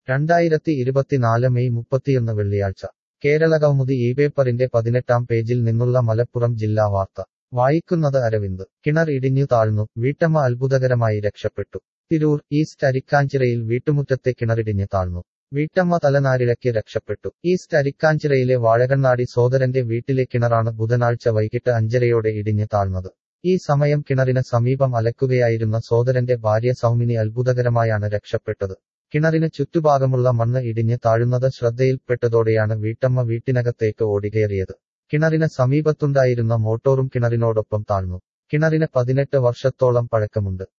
രണ്ടായിരത്തി ഇരുപത്തിനാല് മെയ് മുപ്പത്തിയൊന്ന് വെള്ളിയാഴ്ച കേരള കൗമുദി ഈ പേപ്പറിന്റെ പതിനെട്ടാം പേജിൽ നിന്നുള്ള മലപ്പുറം ജില്ലാ വാർത്ത വായിക്കുന്നത് അരവിന്ദ് കിണർ ഇടിഞ്ഞു താഴ്ന്നു വീട്ടമ്മ അത്ഭുതകരമായി രക്ഷപ്പെട്ടു തിരൂർ ഈസ്റ്റ് അരിക്കാഞ്ചിറയിൽ വീട്ടുമുറ്റത്തെ കിണറിടിഞ്ഞ് താഴ്ന്നു വീട്ടമ്മ തലനാരിഴയ്ക്ക് രക്ഷപ്പെട്ടു ഈസ്റ്റ് അരിക്കാഞ്ചിറയിലെ വാഴകണ്ണാടി സോദരന്റെ വീട്ടിലെ കിണറാണ് ബുധനാഴ്ച വൈകിട്ട് അഞ്ചരയോടെ ഇടിഞ്ഞ് താഴ്ന്നത് ഈ സമയം കിണറിന് സമീപം അലക്കുകയായിരുന്ന സോദരന്റെ ഭാര്യ സൗമിനി അത്ഭുതകരമായാണ് രക്ഷപ്പെട്ടത് കിണറിന് ചുറ്റുഭാഗമുള്ള മണ്ണ് ഇടിഞ്ഞ് താഴുന്നത് ശ്രദ്ധയിൽപ്പെട്ടതോടെയാണ് വീട്ടമ്മ വീട്ടിനകത്തേക്ക് ഓടികയറിയത് കിണറിന് സമീപത്തുണ്ടായിരുന്ന മോട്ടോറും കിണറിനോടൊപ്പം താഴ്ന്നു കിണറിന് പതിനെട്ട് വർഷത്തോളം പഴക്കമുണ്ട്